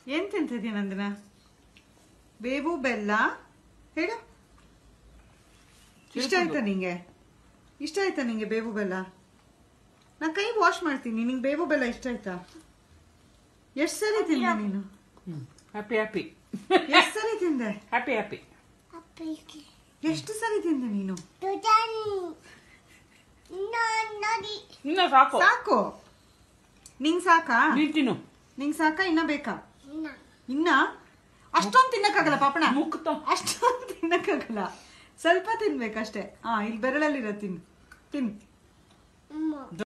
ಏನ್ ತಿಂತಿದ್ಯ ನಂದನ ಬೇವು ಬೆಲ್ಲ ಹೇಳು ಇಷ್ಟ ಆಯ್ತಾ ನಿಂಗೆ ಇಷ್ಟ ಆಯ್ತಾ ನಿಂಗೆ ಬೇವು ಬೆಲ್ಲ ನಾ ಕೈ ವಾಶ್ ಮಾಡ್ತೀನಿ ನಿಂಗೆ ಬೇವು ಬೆಲ್ಲ ಇಷ್ಟ ಆಯ್ತಾ ಎಷ್ಟ್ ಸರಿ ತಿಂದೆ ನೀನು ಹ್ಯಾಪಿ ಹ್ಯಾಪಿ ಎಷ್ಟ್ ಸರಿ ತಿಂದೆ ಹ್ಯಾಪಿ ಹ್ಯಾಪಿ ಎಷ್ಟು ಸರಿ ತಿಂದೆ ನೀನು ಇನ್ನ ಸಾಕು ಸಾಕು ನಿಂಗ್ ಸಾಕಾ ನೀನ್ ತಿನ್ನು ನಿಂಗ್ ಸಾಕಾ ಇನ್ನ ಬೇಕಾ ಇನ್ನ ಅಷ್ಟೊಂದು ತಿನ್ನಕ್ಕಾಗಲ್ಲ ಪಾಪಣ ಮುಕ್ತ ಅಷ್ಟೊಂದು ತಿನ್ನಕ್ಕಾಗಲ್ಲ ಸ್ವಲ್ಪ ತಿನ್ಬೇಕಷ್ಟೇ ಹಾ ಇಲ್ಲಿ ಬೆರಳಲ್ಲಿರೋ ತಿನ್ ತಿನ್